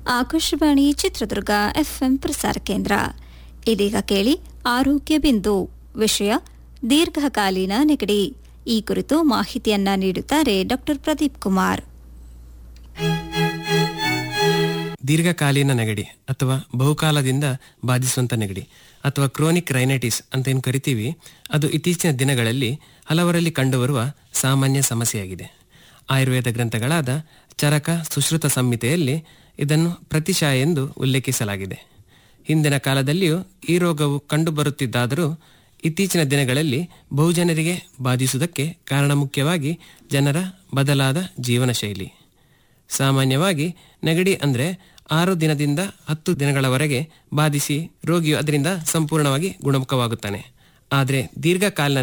Akashvani Chitradurga FM ಪ್ರಸಾರ ಕೇಂದ್ರ ಇದೀಗ ಕೇಳಿ ಆರೋಗ್ಯ ಬಿಂದು ವಿಷಯ ದೀರ್ಘಕಾಲೀನ ನೆಗಡಿ ಈ ಕುರಿತು ಮಾಹಿತಿಯನ್ನ ನೀಡುತ್ತಾರೆ ಡಾ ಪ್ರದೀಪ್ ಕುಮಾರ್ ದೀರ್ಘಕಾಲೀನ ನೆಗಡಿ ಅಥವಾ ಬಹುಕಾಲದಿಂದ ಬಾಧಿಸುವಂತ ನೆಗಡಿ ಅಥವಾ ಕ್ರೋನಿಕ್ ರೈನೈಟಿಸ್ ಅಂತ ಏನು ಕರಿತೀವಿ ಅದು ಇತ್ತೀಚಿನ ದಿನಗಳಲ್ಲಿ ಹಲವರಲ್ಲಿ ಕಂಡುಬರುವ ಸಾಮಾನ್ಯ ಸಮಸ್ಯೆಯಾಗಿದೆ ಆಯುರ್ವೇದ ಗ್ರಂಥಗಳಾದ ಚರಕ ಸುಶ್ರುತ ಸಂಹಿತೆಯಲ್ಲಿ ಇದನ್ನು ಪ್ರತಿಶಾಯ ಎಂದು ಉಲ್ಲೇಖಿಸಲಾಗಿದೆ ಹಿಂದಿನ ಕಾಲದಲ್ಲಿಯೂ ಈ ರೋಗವು ಕಂಡುಬರುತ್ತಿದ್ದಾದರೂ ಇತ್ತೀಚಿನ ದಿನಗಳಲ್ಲಿ ಬಹುಜನರಿಗೆ ಬಾಧಿಸುವುದಕ್ಕೆ ಕಾರಣ ಮುಖ್ಯವಾಗಿ ಜನರ ಬದಲಾದ ಜೀವನ ಶೈಲಿ ಸಾಮಾನ್ಯವಾಗಿ ನೆಗಡಿ ಅಂದರೆ ಆರು ದಿನದಿಂದ ಹತ್ತು ದಿನಗಳವರೆಗೆ ಬಾಧಿಸಿ ರೋಗಿಯು ಅದರಿಂದ ಸಂಪೂರ್ಣವಾಗಿ ಗುಣಮುಖವಾಗುತ್ತಾನೆ ಆದರೆ ದೀರ್ಘಕಾಲೀನ